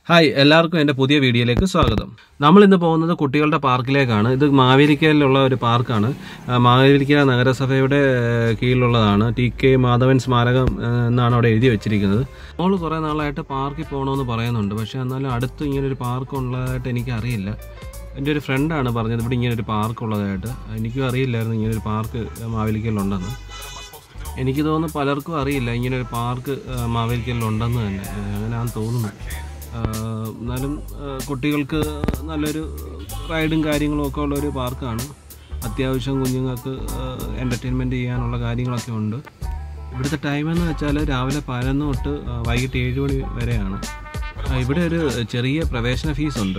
Hi എല്ലാവർക്കും എൻ്റെ പുതിയ വീഡിയോയിലേക്ക് സ്വാഗതം നമ്മൾ ഇന്ന് പോകുന്നത് കുട്ടികളുടെ പാർക്കിലേക്കാണ് ഇത് മാവേലിക്കയിലുള്ള ഒരു പാർക്കാണ് ആ, മാവേലിക്ക നഗരസഭയുടെ ഏഹ്, കീഴിലുള്ളതാണ് ടി കെ മാധവൻ സ്മാരകം ഏഹ്, എന്നാണ് അവിടെ എഴുതി വെച്ചിരിക്കുന്നത് നമ്മൾ കുറേ നാളായിട്ട് പാർക്കിൽ പോകണമെന്ന് പറയുന്നുണ്ട് പക്ഷേ എന്നാലും അടുത്ത് ഇങ്ങനെ ഒരു പാർക്ക് ഉള്ളതായിട്ട് എനിക്കറിയില്ല എൻ്റെ ഒരു ഫ്രണ്ടാണ് പറഞ്ഞത് ഇവിടെ ഇങ്ങനെ ഒരു പാർക്ക് ഉള്ളതായിട്ട് എനിക്കും അറിയില്ലായിരുന്നു ഇങ്ങനെ ഒരു പാർക്ക് മാവേലിക്കയിലുണ്ടെന്ന് എനിക്ക് തോന്നുന്നു പലർക്കും അറിയില്ല ഇങ്ങനെ ഒരു പാർക്ക് മാവേലിക്കലിലുണ്ടെന്ന് തന്നെ ഏഹ് അങ്ങനെയാണെന്ന് തോന്നുന്നു ആഹ് എന്നാലും ആഹ് കുട്ടികൾക്ക് നല്ലൊരു റൈഡും കാര്യങ്ങളും ഒക്കെ ഉള്ള ഒരു പാർക്കാണ് അത്യാവശ്യം കുഞ്ഞുങ്ങൾക്ക് എൻ്റർടൈൻമെൻറ്റ് ചെയ്യാനുള്ള കാര്യങ്ങളൊക്കെ ഉണ്ട് ഇവിടുത്തെ ടൈം എന്ന് വെച്ചാൽ രാവിലെ പതിനൊന്ന് തൊട്ട് ആഹ് വൈകിട്ട് ഏഴ് മണി വരെയാണ് ആഹ് ഇവിടെ ഒരു ചെറിയ പ്രവേശന ഫീസ് ഉണ്ട്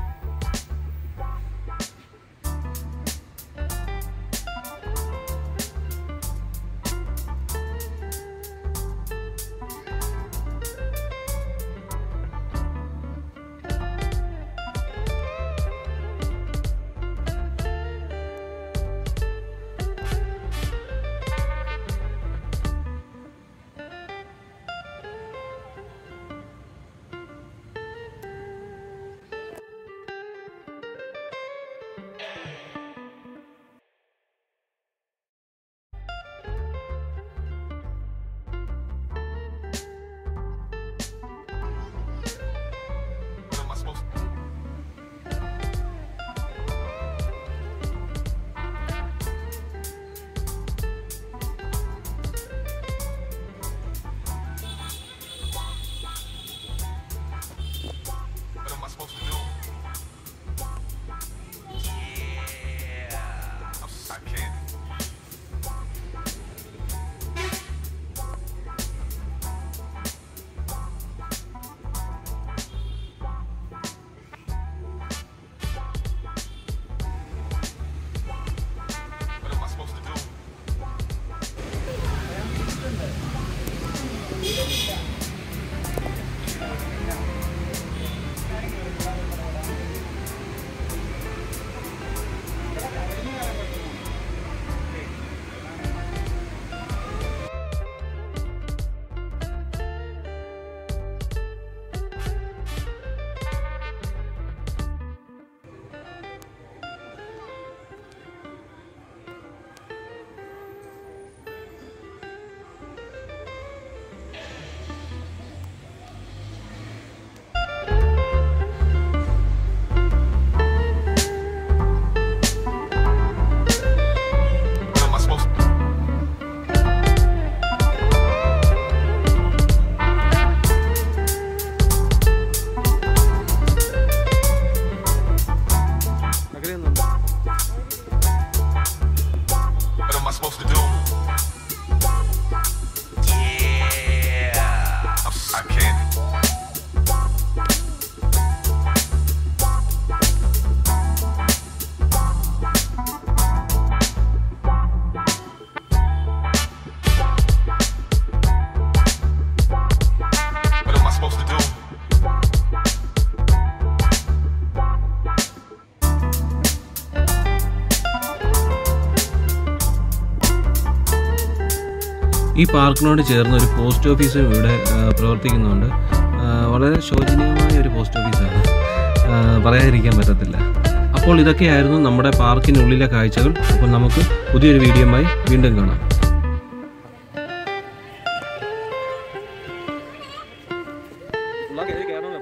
What am I supposed to do? Yeah. I'm so candy. What am I supposed to do? What am I supposed to What am I supposed to do? Yeah. I'm so candy. What am I supposed to do? ഈ പാർക്കിനോട് ചേർന്ന് ഒരു post ഓഫീസും ഇവിടെ ആ, പ്രവർത്തിക്കുന്നുണ്ട് ആ, വളരെ ശോചനീയമായ ഒരു പോസ്റ്റ് ഓഫീസാണ് ആ, പറയാതിരിക്കാൻ പറ്റത്തില്ല അപ്പോൾ ഇതൊക്കെയായിരുന്നു നമ്മുടെ പാർക്കിനുള്ളിലെ കാഴ്ചകൾ അപ്പോൾ നമുക്ക് പുതിയൊരു വീഡിയോയുമായി വീണ്ടും കാണാം കയറി കയറണം